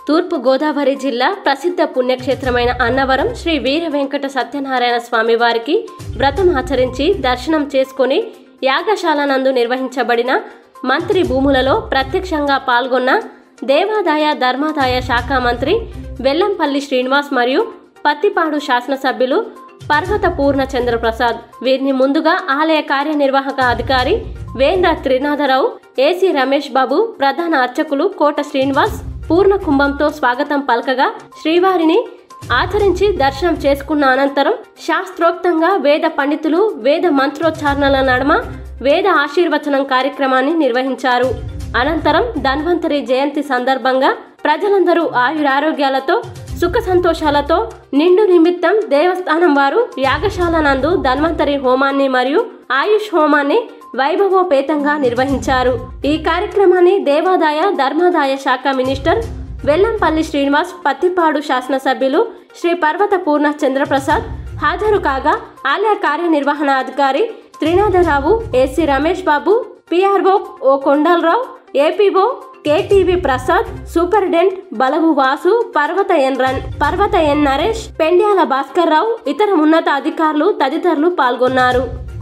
తూర్పు గోదావరి జిల్లా ప్రసిద్ధ పుణ్యక్షేత్రమైన అన్నవరం శ్రీ వీర వెంకట సత్యనారాయణ స్వామి వారికి వ్రతం ఆచరించి దర్శనం చేసుకుని యాగశాల నందు నిర్వహించబడిన మంత్రి భూములలో ప్రత్యక్షంగా పాల్గొన్న దేవాదాయ ధర్మాదాయ శాఖ మంత్రి వెల్లంపల్లి శ్రీనివాస్ మరియు పత్తిపాడు శాసనసభ్యులు పర్వత పూర్ణ చంద్రప్రసాద్ వీరిని ముందుగా ఆలయ కార్యనిర్వాహక అధికారి వేంద్ర త్రినాథరావు ఏసీ రమేష్ బాబు ప్రధాన అర్చకులు కోట శ్రీనివాస్ పూర్ణ కుంభంతో స్వాగతం పలకగా శ్రీవారిని ఆచరించి దర్శనం చేసుకున్న అనంతరం శాస్త్రోక్తంగా వేద పండితులు వేద మంత్రోచ్చారణల నడుమ వేద ఆశీర్వచనం కార్యక్రమాన్ని నిర్వహించారు అనంతరం ధన్వంతరి జయంతి సందర్భంగా ప్రజలందరూ ఆయురారోగ్యాలతో సుఖ సంతోషాలతో నిండు నిమిత్తం దేవస్థానం వారు యాగశాల నందు ధన్వంతరి హోమాన్ని మరియు ఆయుష్ హోమాన్ని వైభవోపేతంగా నిర్వహించారు ఈ కార్యక్రమాన్ని దేవాదాయ ధర్మాదాయ శాఖ మినిస్టర్ వెల్లంపల్లి శ్రీనివాస్ పత్తిపాడు శాసనసభ్యులు శ్రీ పర్వత పూర్ణ చంద్రప్రసాద్ హాజరు కాగా ఆలయ కార్యనిర్వహణ అధికారి త్రినాథరావు ఏసీ రమేష్ బాబు పిఆర్ఓ ఓ Kondala Rao APO KTV Prasad superintendent బలవు వాసు పర్వత ఎన్ రన్ పర్వత ఎన్ నరేష్ పెండ్యాల భాస్కర్ రావు ఇతర ఉన్నత అధికారులు తదితరులు పాల్గొన్నారు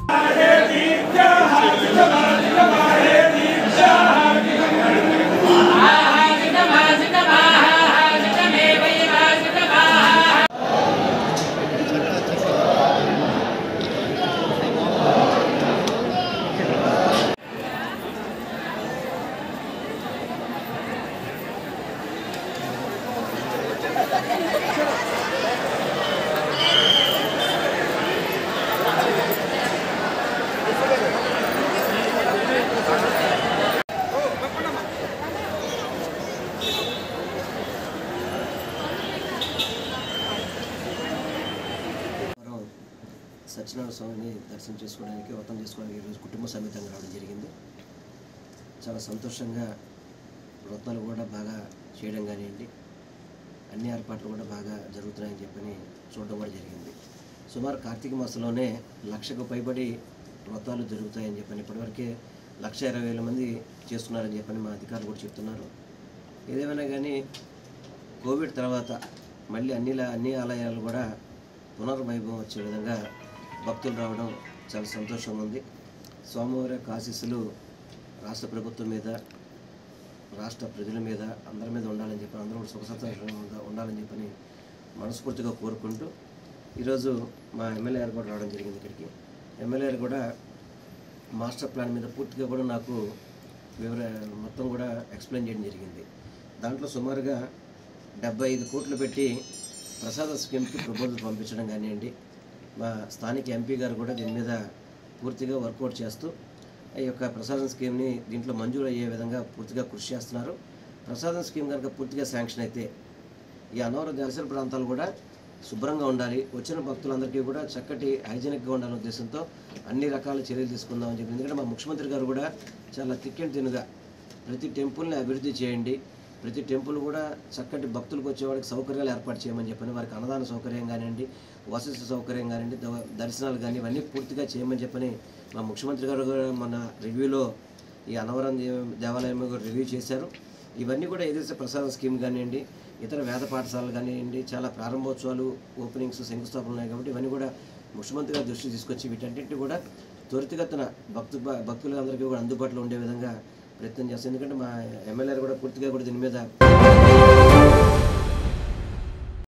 మనం సత్యనారాయణ స్వామిని దర్శనం చేసుకోవడానికి వ్రతం చేసుకోవడానికి ఈరోజు కుటుంబ సమేతంగా రావడం జరిగింది చాలా సంతోషంగా వ్రతాలు కూడా బాగా చేయడం కానివ్వండి అన్ని ఏర్పాట్లు కూడా బాగా జరుగుతున్నాయని చెప్పని చూడడం కూడా జరిగింది సుమారు కార్తీక మాసంలోనే లక్షకు పైబడి వ్రతాలు జరుగుతాయని చెప్పని ఇప్పటివరకే లక్ష ఇరవై వేల మంది చేస్తున్నారని చెప్పని మా అధికారులు కూడా చెప్తున్నారు ఏదేమైనా కానీ కోవిడ్ తర్వాత మళ్ళీ అన్ని అన్ని ఆలయాలు కూడా పునర్వైభవం వచ్చే విధంగా భక్తులు రావడం చాలా సంతోషంగా ఉంది స్వామివారి యొక్క ఆశీస్సులు రాష్ట్ర ప్రభుత్వం మీద రాష్ట్ర ప్రజల మీద అందరి మీద ఉండాలని చెప్పి అందరూ కూడా సుఖ సంతోషంగా ఉండ- ఉండాలని చెప్పని మనస్ఫూర్తిగా కోరుకుంటూ ఈరోజు మా ఎమ్మెల్యే గారు కూడా రావడం జరిగింది ఇక్కడికి ఎమ్మెల్యే గారు కూడా మాస్టర్ ప్లాన్ మీద పూర్తిగా కూడా నాకు వివర మొత్తం కూడా ఎక్స్ప్లెయిన్ చేయడం జరిగింది దాంట్లో సుమారుగా డెబ్బై ఐదు కోట్లు పెట్టి ప్రసాద స్కీమ్కి ప్రపోజల్ పంపించడం కానివ్వండి మా స్థానిక ఎంపీ గారు కూడా దీని మీద పూర్తిగా వర్కౌట్ చేస్తూ ఈ యొక్క ప్రసాదం స్కీమ్ని దీంట్లో మంజూరు అయ్యే విధంగా పూర్తిగా కృషి చేస్తున్నారు ప్రసాదం స్కీమ్ కనుక పూర్తిగా శాంక్షన్ అయితే ఈ అనవర దర్శన ప్రాంతాలు కూడా శుభ్రంగా ఉండాలి వచ్చిన భక్తులందరికీ కూడా చక్కటి హైజీనిక్గా ఉండాలనే ఉద్దేశంతో అన్ని రకాల చర్యలు తీసుకుందామని చెప్పి ఎందుకంటే మా ముఖ్యమంత్రి గారు కూడా చాలా తిక్కెంట్ తినుగా ప్రతి టెంపుల్ని అభివృద్ధి చేయండి ప్రతి టెంపుల్ కూడా చక్కటి భక్తులకు వచ్చేవాడికి సౌకర్యాలు ఏర్పాటు చేయమని చెప్పని వారికి అన్నదాన సౌకర్యం కానివ్వండి వసతి సౌకర్యం కానివ్వండి ద- దర్శనాలు కానీ ఇవన్నీ పూర్తిగా చేయమని చెప్పని మా ముఖ్యమంత్రి గారు కూడా మన రివ్యూలో ఈ అనవరం దేవ- దేవాలయం కూడా రివ్యూ చేశారు ఇవన్నీ కూడా ఏదైతే ప్రసాద స్కీమ్ కానివ్వండి ఇతర వేద పాఠశాలలు కానివ్వండి చాలా ప్రారంభోత్సవాలు ఓపెనింగ్స్ శంకుస్థాపనలు ఉన్నాయి కాబట్టి ఇవన్నీ కూడా ముఖ్యమంత్రి గారి దృష్టికి తీసుకొచ్చి వీటన్నింటినీ కూడా త్వరితగతిన భక్తు భక్తులందరికీ కూడా అందుబాటులో ఉండే విధంగా ప్రయత్నం చేస్తాం ఎందుకంటే మా ఎమ్మెల్యే కూడా పూర్తిగా కూడా దీని మీద